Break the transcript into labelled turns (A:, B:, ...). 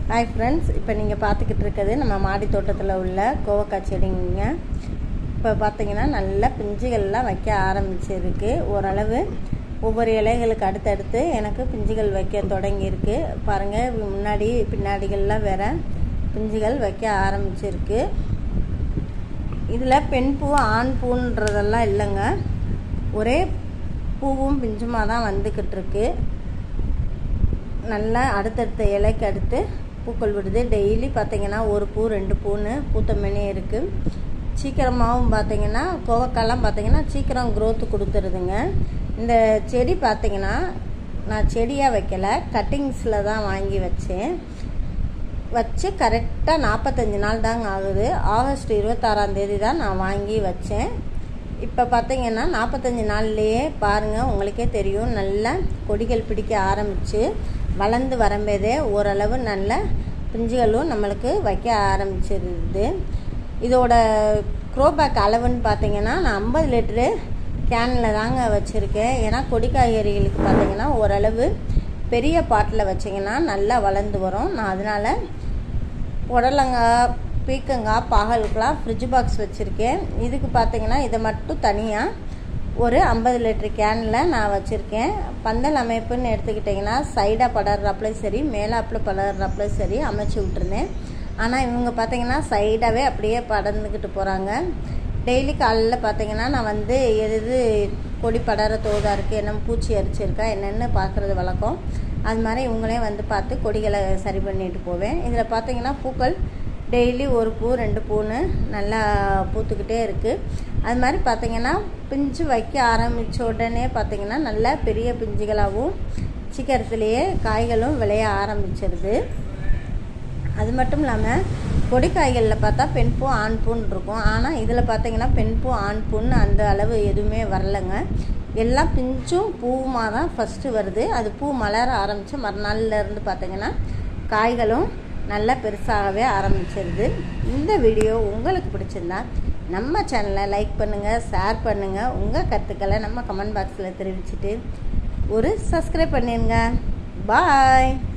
A: hi friends இப்போ நீங்கள் பார்த்துக்கிட்டு இருக்கிறது நம்ம மாடி தோட்டத்தில் உள்ள கோவக்காய் செடிங்க இப்போ பார்த்தீங்கன்னா நல்லா பிஞ்சுகள்லாம் வைக்க ஆரம்பிச்சிருக்கு ஓரளவு ஒவ்வொரு இலைகளுக்கு அடுத்தடுத்து எனக்கு பிஞ்சுகள் வைக்க தொடங்கியிருக்கு பாருங்கள் முன்னாடி பின்னாடிகள்லாம் வேற பிஞ்சுகள் வைக்க ஆரம்பிச்சிருக்கு இதில் பெண் பூ ஆண் பூன்றதெல்லாம் இல்லைங்க ஒரே பூவும் பிஞ்சுமாக தான் வந்துக்கிட்டு இருக்கு நல்லா அடுத்தடுத்த இலைக்கு அடுத்து பூக்கள் விடுது டெய்லி பார்த்தீங்கன்னா ஒரு பூ ரெண்டு பூன்னு பூத்தமேனே இருக்குது சீக்கிரமாகவும் பார்த்தீங்கன்னா கோவக்காய்லாம் பார்த்தீங்கன்னா சீக்கிரம் க்ரோத்து கொடுத்துருதுங்க இந்த செடி பார்த்தீங்கன்னா நான் செடியாக வைக்கல கட்டிங்ஸில் தான் வாங்கி வச்சேன் வச்சு கரெக்டாக நாற்பத்தஞ்சு நாள் தாங்க ஆகுது ஆகஸ்ட் இருபத்தாறாம் தேதி தான் நான் வாங்கி வச்சேன் இப்போ பார்த்தீங்கன்னா நாற்பத்தஞ்சு நாள்லேயே பாருங்கள் உங்களுக்கே தெரியும் நல்லா கொடிகள் பிடிக்க ஆரம்பித்து வளர்ந்து வரும்போதே ஓரளவு நல்ல பிஞ்சுகளும் நம்மளுக்கு வைக்க ஆரம்பிச்சிருது இதோட க்ரோபேக் அளவுன்னு பார்த்தீங்கன்னா நான் ஐம்பது லிட்டரு கேனில் தாங்க வச்சுருக்கேன் ஏன்னா கொடி காய்கறிகளுக்கு பார்த்தீங்கன்னா ஓரளவு பெரிய பாட்டில் வச்சிங்கன்னா நல்லா வளர்ந்து வரும் நான் அதனால் புடலங்காய் பீக்கங்காய் பாகலுக்கெலாம் ஃப்ரிட்ஜ் பாக்ஸ் வச்சுருக்கேன் இதுக்கு பார்த்தீங்கன்னா இதை மட்டும் தனியாக ஒரு ஐம்பது லிட்டர் கேனில் நான் வச்சுருக்கேன் பந்தல் அமைப்புன்னு எடுத்துக்கிட்டிங்கன்னா சைடாக படர்றாப்புலையும் சரி மேலாப்பில் படர்றாப்புலையும் சரி அமைச்சு விட்டுருந்தேன் ஆனால் இவங்க பார்த்தீங்கன்னா சைடாகவே அப்படியே படர்ந்துக்கிட்டு போகிறாங்க டெய்லி காலையில் பார்த்தீங்கன்னா நான் வந்து எது எது கொடி படர தோதாக இருக்குது என்ன பூச்சி அரிச்சிருக்கா என்னென்னு பார்க்குறது வழக்கம் அது மாதிரி இவங்களே வந்து பார்த்து கொடிகளை சரி பண்ணிட்டு போவேன் இதில் பார்த்தீங்கன்னா பூக்கள் டெய்லி ஒரு பூ ரெண்டு பூன்னு நல்லா பூத்துக்கிட்டே இருக்குது அது மாதிரி பார்த்தீங்கன்னா பிஞ்சு வைக்க ஆரம்பித்த உடனே பார்த்தீங்கன்னா நல்லா பெரிய பிஞ்சுகளாகவும் சீக்கிரத்துலேயே காய்களும் விளைய ஆரம்பிச்சிருது அது மட்டும் இல்லாமல் கொடி காய்களில் பார்த்தா பெண் பூ ஆண் பூன்னு இருக்கும் ஆனால் இதில் பார்த்தீங்கன்னா பெண் பூ ஆண் பூன்னு அந்த அளவு எதுவுமே வரலைங்க எல்லாம் பிஞ்சும் பூவுமாக தான் ஃபஸ்ட்டு வருது அது பூ மலர ஆரம்பித்து மறுநாள்லேருந்து பார்த்தீங்கன்னா காய்களும் நல்லா பெருசாகவே ஆரம்பிச்சிருது இந்த வீடியோ உங்களுக்கு பிடிச்சிருந்தா நம்ம சேனலை லைக் பண்ணுங்கள் ஷேர் பண்ணுங்கள் உங்கள் கருத்துக்களை நம்ம கமெண்ட் பாக்ஸில் தெரிவிச்சுட்டு ஒரு சப்ஸ்கிரைப் பண்ணிடுங்க பாய்